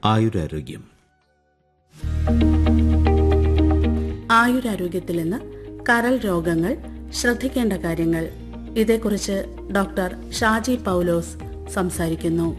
ആയുരാരോഗ്യം ആയുരാരോഗ്യത്തിൽ നിന്ന് കരൾ രോഗങ്ങൾ ശ്രദ്ധിക്കേണ്ട കാര്യങ്ങൾ ഇതേക്കുറിച്ച് ഡോക്ടർ ഷാജി പൗലോസ് സംസാരിക്കുന്നു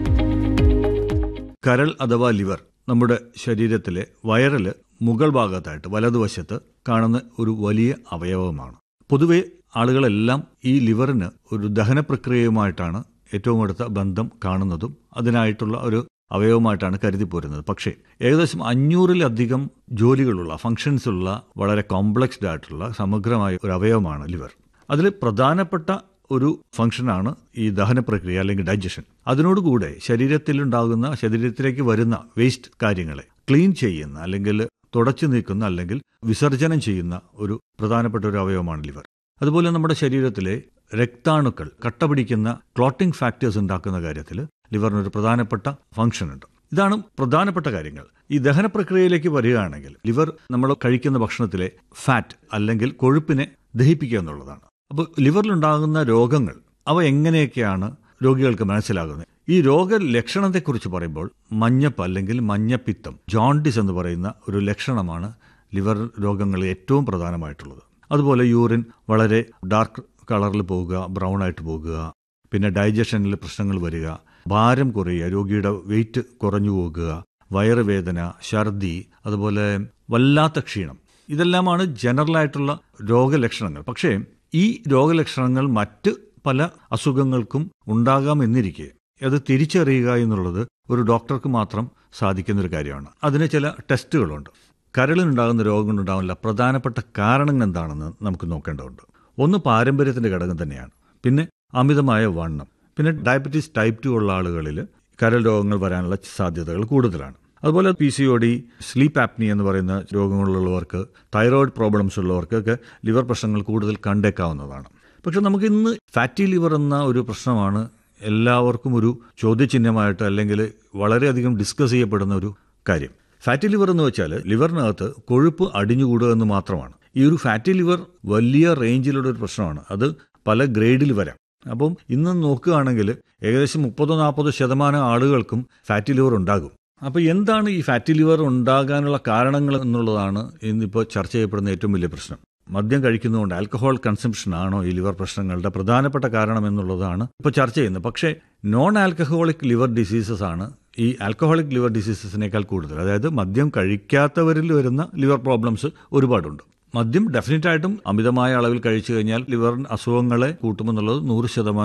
കരൾ അഥവാ ലിവർ നമ്മുടെ ശരീരത്തിലെ വയറില് മുകൾ ഭാഗത്തായിട്ട് വലതുവശത്ത് കാണുന്ന ഒരു വലിയ അവയവമാണ് പൊതുവെ ആളുകളെല്ലാം ഈ ലിവറിന് ഒരു ദഹന പ്രക്രിയയുമായിട്ടാണ് ഏറ്റവും അടുത്ത ബന്ധം കാണുന്നതും അതിനായിട്ടുള്ള ഒരു അവയവമായിട്ടാണ് കരുതി പോരുന്നത് പക്ഷേ ഏകദേശം അഞ്ഞൂറിലധികം ജോലികളുള്ള ഫങ്ഷൻസ് ഉള്ള വളരെ കോംപ്ലക്സ്ഡ് ആയിട്ടുള്ള സമഗ്രമായ ഒരു അവയവമാണ് ലിവർ അതിൽ പ്രധാനപ്പെട്ട ഒരു ഫംഗ്ഷനാണ് ഈ ദഹന പ്രക്രിയ അല്ലെങ്കിൽ ഡൈജഷൻ അതിനോടുകൂടെ ശരീരത്തിലുണ്ടാകുന്ന ശരീരത്തിലേക്ക് വരുന്ന വേസ്റ്റ് കാര്യങ്ങളെ ക്ലീൻ ചെയ്യുന്ന അല്ലെങ്കിൽ തുടച്ചു നീക്കുന്ന അല്ലെങ്കിൽ വിസർജനം ചെയ്യുന്ന ഒരു പ്രധാനപ്പെട്ട ഒരു അവയവമാണ് ലിവർ അതുപോലെ നമ്മുടെ ശരീരത്തിലെ രക്താണുക്കൾ കട്ട പിടിക്കുന്ന ക്ലോട്ടിംഗ് ഫാക്ടേഴ്സ് ഉണ്ടാക്കുന്ന കാര്യത്തിൽ ലിവറിനൊരു പ്രധാനപ്പെട്ട ഫംഗ്ഷൻ ഉണ്ട് ഇതാണ് പ്രധാനപ്പെട്ട കാര്യങ്ങൾ ഈ ദഹന പ്രക്രിയയിലേക്ക് വരികയാണെങ്കിൽ ലിവർ നമ്മൾ കഴിക്കുന്ന ഭക്ഷണത്തിലെ ഫാറ്റ് അല്ലെങ്കിൽ കൊഴുപ്പിനെ ദഹിപ്പിക്കുക എന്നുള്ളതാണ് അപ്പോൾ ലിവറിലുണ്ടാകുന്ന രോഗങ്ങൾ അവ എങ്ങനെയൊക്കെയാണ് രോഗികൾക്ക് മനസ്സിലാകുന്നത് ഈ രോഗലക്ഷണത്തെക്കുറിച്ച് പറയുമ്പോൾ മഞ്ഞപ്പ് അല്ലെങ്കിൽ മഞ്ഞപ്പിത്തം ജോണ്ടിസ് എന്ന് പറയുന്ന ഒരു ലക്ഷണമാണ് ലിവർ രോഗങ്ങളിൽ ഏറ്റവും പ്രധാനമായിട്ടുള്ളത് അതുപോലെ യൂറിൻ വളരെ ഡാർക്ക് കളറിൽ പോകുക ബ്രൗൺ ആയിട്ട് പോകുക പിന്നെ ഡൈജഷനിൽ പ്രശ്നങ്ങൾ വരിക ഭാരം കുറയുക രോഗിയുടെ വെയിറ്റ് കുറഞ്ഞു പോകുക വയറുവേദന ഛർദി അതുപോലെ വല്ലാത്ത ക്ഷീണം ഇതെല്ലാമാണ് ജനറലായിട്ടുള്ള രോഗലക്ഷണങ്ങൾ പക്ഷേ ഈ രോഗലക്ഷണങ്ങൾ മറ്റ് പല അസുഖങ്ങൾക്കും ഉണ്ടാകാമെന്നിരിക്കെ അത് തിരിച്ചറിയുക എന്നുള്ളത് ഒരു ഡോക്ടർക്ക് മാത്രം സാധിക്കുന്ന ഒരു കാര്യമാണ് അതിന് ചില ടെസ്റ്റുകളുണ്ട് കരളിനുണ്ടാകുന്ന രോഗങ്ങളുണ്ടാകുന്ന പ്രധാനപ്പെട്ട കാരണങ്ങൾ എന്താണെന്ന് നമുക്ക് നോക്കേണ്ടതുണ്ട് ഒന്ന് പാരമ്പര്യത്തിന്റെ ഘടകം തന്നെയാണ് പിന്നെ അമിതമായ വണ്ണം പിന്നെ ഡയബറ്റീസ് ടൈപ്പ് ടു ഉള്ള ആളുകളിൽ കരൾ രോഗങ്ങൾ വരാനുള്ള സാധ്യതകൾ കൂടുതലാണ് അതുപോലെ P C O D sleep apnoea എന്ന് പറയുന്ന രോഗങ്ങളുള്ളവർക്ക് തൈറോയിഡ് പ്രോബ്ലംസ് ഉള്ളവർക്കൊക്കെ ലിവർ പ്രശ്നങ്ങൾ കൂടുതൽ കണ്ടേക്കാവുന്നതാണ് പക്ഷെ നമുക്ക് ഇന്ന് ഫാറ്റി ലിവർ എന്ന ഒരു പ്രശ്നമാണ് എല്ലാവർക്കും ഒരു ചോദ്യചിഹ്നമായിട്ട് അല്ലെങ്കിൽ വളരെയധികം ഡിസ്കസ് ചെയ്യപ്പെടുന്ന ഒരു കാര്യം ഫാറ്റി ലിവർ എന്ന് വെച്ചാൽ ലിവറിനകത്ത് കൊഴുപ്പ് അടിഞ്ഞുകൂടുക എന്ന് മാത്രമാണ് ഈ ഒരു ഫാറ്റി ലിവർ വലിയ റേഞ്ചിലുള്ള ഒരു പ്രശ്നമാണ് അത് പല ഗ്രേഡിൽ വരാം അപ്പം ഇന്ന് നോക്കുകയാണെങ്കിൽ ഏകദേശം മുപ്പതോ നാൽപ്പതോ ശതമാനം ആളുകൾക്കും ഫാറ്റി ലിവർ ഉണ്ടാകും അപ്പോൾ എന്താണ് ഈ ഫാറ്റി ലിവർ ഉണ്ടാകാനുള്ള കാരണങ്ങൾ എന്നുള്ളതാണ് ഇന്നിപ്പോൾ ചർച്ച ചെയ്യപ്പെടുന്ന ഏറ്റവും വലിയ പ്രശ്നം മദ്യം കഴിക്കുന്നതുകൊണ്ട് ആൽക്കഹോൾ കൺസംഷൻ ആണോ ഈ ലിവർ പ്രശ്നങ്ങളുടെ പ്രധാനപ്പെട്ട കാരണം എന്നുള്ളതാണ് ഇപ്പോൾ ചർച്ച ചെയ്യുന്നത് പക്ഷേ നോൺ ആൽക്കഹോളിക് ലിവർ ഡിസീസസ് ആണ് ഈ ആൽക്കഹോളിക് ലിവർ ഡിസീസസിനേക്കാൾ കൂടുതൽ അതായത് മദ്യം കഴിക്കാത്തവരിൽ വരുന്ന ലിവർ പ്രോബ്ലംസ് ഒരുപാടുണ്ട് മദ്യം ഡെഫിനറ്റ് ആയിട്ടും അമിതമായ അളവിൽ കഴിച്ചു കഴിഞ്ഞാൽ ലിവർ അസുഖങ്ങളെ കൂട്ടുമെന്നുള്ളത് നൂറ് ശതമാനം